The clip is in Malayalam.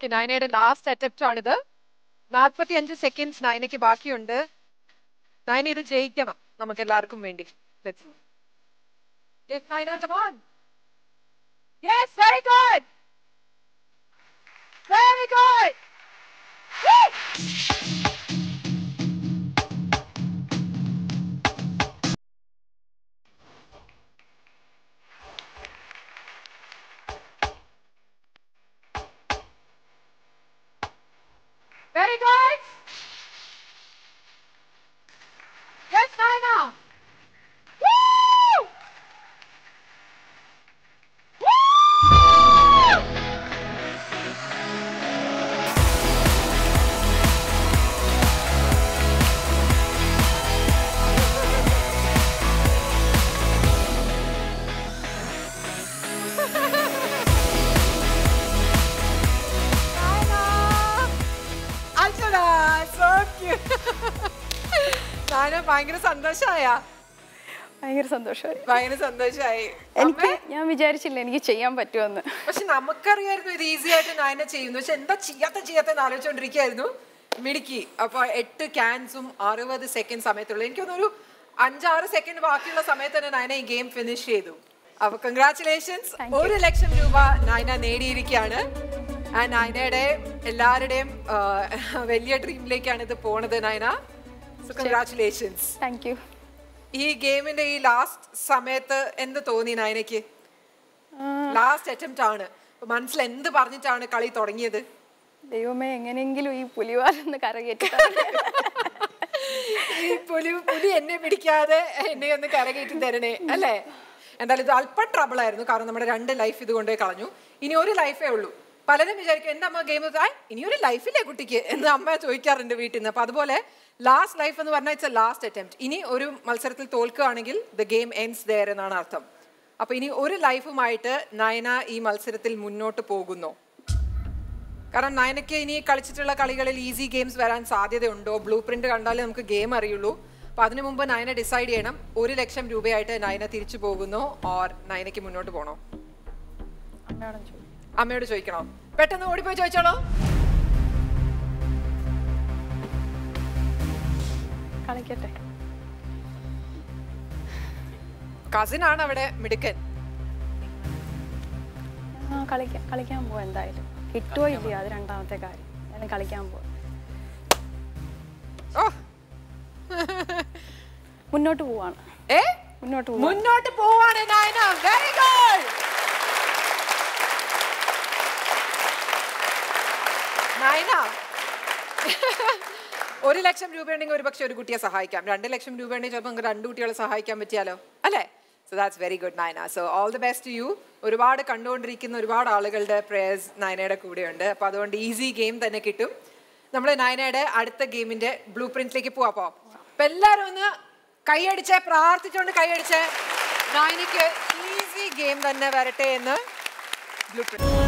ഓക്കെ നയനയുടെ ലാസ്റ്റ് അറ്റംപ്റ്റ് ആണിത് നാൽപ്പത്തി അഞ്ച് സെക്കൻഡ്സ് നയനയ്ക്ക് ബാക്കിയുണ്ട് നയന ഇത് ജയിക്കണം നമുക്ക് എല്ലാവർക്കും വേണ്ടി Let's see. Yes, Naina, come on. Yes, very good. Very good. Woo! Very good. Yes, Naina. Woo! Woo! അച്ഛടാ സോ നാന ഭയങ്കര സന്തോഷമായ ഭയങ്കര സന്തോഷമായി ഭയങ്കര സന്തോഷമായി എനിക്ക് ഞാൻ വിചാരിച്ചില്ല എനിക്ക് ചെയ്യാൻ പറ്റുമെന്ന് പക്ഷെ നമുക്കറിയായിരുന്നു ഇത് ഈസി ആയിട്ട് നായന ചെയ്യുന്നു പക്ഷെ എന്താ ചെയ്യാത്ത ചെയ്യാത്ത ആലോചിച്ചോണ്ടിരിക്കായിരുന്നു മിടുക്കി അപ്പൊ എട്ട് ക്യാൻസും അറുപത് സെക്കൻഡ് സമയത്തുള്ളൂ എനിക്കൊന്നൊരു അഞ്ചാറ് സെക്കൻഡ് ബാക്കിയുള്ള സമയത്ത് തന്നെ നയന ഈ ഗെയിം ഫിനിഷ് ചെയ്തു അപ്പൊ കൺഗ്രാറ്റുലേഷൻസ് ഒരു ലക്ഷം രൂപ നയന നേടിയിരിക്കുകയാണ് ആ നയനയുടെ എല്ലാവരുടെയും ആ, വലിയ ഡ്രീമിലേക്കാണ് ഇത് പോണത് Naina so congratulations thank you ഈ ഗെയിമിന്റെ ഈ ലാസ്റ്റ് സമയത്ത് എന്ത് തോന്നി നയനയ്ക്ക് ലാസ്റ്റ് അറ്റംപ്റ്റ് ആണ് അപ്പൊ മനസ്സിൽ എന്ത് പറഞ്ഞിട്ടാണ് കളി തുടങ്ങിയത് ദൈവമേ എങ്ങനെയെങ്കിലും ഈ പുലിവാലൊന്ന് കരകയറ്റി ഈ പുലി പുലി എന്നെ പിടിക്കാതെ എന്നെ ഒന്ന് കരകയറ്റി തരണേ അല്ലേ എന്തായാലും ഇത് അല്പം ട്രബിൾ ആയിരുന്നു കാരണം നമ്മുടെ രണ്ട് ലൈഫ് ഇത് കൊണ്ടുപോയി കളഞ്ഞു ഇനി ഒരു ലൈഫേ ഉള്ളൂ പലരും വിചാരിക്കും എൻ്റെ അമ്മ ഗെയിം ഇനി ഒരു ലൈഫില്ലേ കുട്ടിക്ക് എന്ന് അമ്മ ചോദിക്കാറുണ്ട് വീട്ടിൽ നിന്ന് അപ്പൊ അതുപോലെ ലാസ്റ്റ് ലൈഫ് എന്ന് പറഞ്ഞാൽ ഇറ്റ്സ് എ ലാസ്റ്റ് അറ്റംപ്റ്റ് ഇനി ഒരു മത്സരത്തിൽ തോൽക്കുകയാണെങ്കിൽ ദ ഗെയിം എൻഡ്സ് ദയർ എന്നാണ് അർത്ഥം അപ്പൊ ഇനി ഒരു ലൈഫുമായിട്ട് നയന ഈ മത്സരത്തിൽ മുന്നോട്ട് പോകുന്നു കാരണം നയനയ്ക്ക് ഇനി കളിച്ചിട്ടുള്ള കളികളിൽ ഈസി ഗെയിംസ് വരാൻ സാധ്യതയുണ്ടോ ബ്ലൂ പ്രിന്റ് കണ്ടാലേ നമുക്ക് ഗെയിം അറിയുള്ളൂ അപ്പൊ അതിനു മുമ്പ് നയന ഡിസൈഡ് ചെയ്യണം ഒരു ലക്ഷം രൂപയായിട്ട് നയന തിരിച്ചു പോകുന്നു ഓർ നയനയ്ക്ക് മുന്നോട്ട് പോകണോ അമ്മയോടും ചോദിക്കും അമ്മയോട് ചോദിക്കണോ പെട്ടെന്ന് ഓടിപ്പോയി ചോദിച്ചോളൂ കളിക്കട്ടെ കസിൻ ആണ് അവിടെ മിടുക്കൻ ആ കളിക്കാൻ കളിക്കാൻ പോവാ എന്തായാലും കിട്ടുമോ ഇല്ലയോ അത് രണ്ടാമത്തെ കാര്യം എന്തായാലും കളിക്കാൻ പോവാ ഓ മുന്നോട്ട് പോവാണ് ഏ മുന്നോട്ട് പോവാ മുന്നോട്ട് പോവാണ് നയന വെരി ഗുഡ് നയന ഒരു ലക്ഷം രൂപ ഉണ്ടെങ്കിൽ ഒരു പക്ഷെ ഒരു കുട്ടിയെ സഹായിക്കാം രണ്ട് ലക്ഷം രൂപ ഉണ്ടെങ്കിൽ ചിലപ്പോൾ നമുക്ക് രണ്ട് കുട്ടികളെ സഹായിക്കാൻ പറ്റിയാലോ അല്ലേ so that's very good Naina so all the best you ഒരുപാട് കണ്ടുകൊണ്ടിരിക്കുന്ന ഒരുപാട് ആളുകളുടെ പ്രേയേഴ്സ് നയനയുടെ കൂടെയുണ്ട് അപ്പോൾ അതുകൊണ്ട് ഈസി ഗെയിം തന്നെ കിട്ടും നമ്മൾ നയനയുടെ അടുത്ത ഗെയിമിന്റെ ബ്ലൂ പ്രിന്റിലേക്ക് പോവാപ്പോ അപ്പൊ എല്ലാവരും ഒന്ന് കൈയടിച്ചേ പ്രാർത്ഥിച്ചുകൊണ്ട് കൈയടിച്ചേ നയനയ്ക്ക് ഈസി ഗെയിം തന്നെ വരട്ടെ എന്ന് ബ്ലൂ പ്രിന്റ്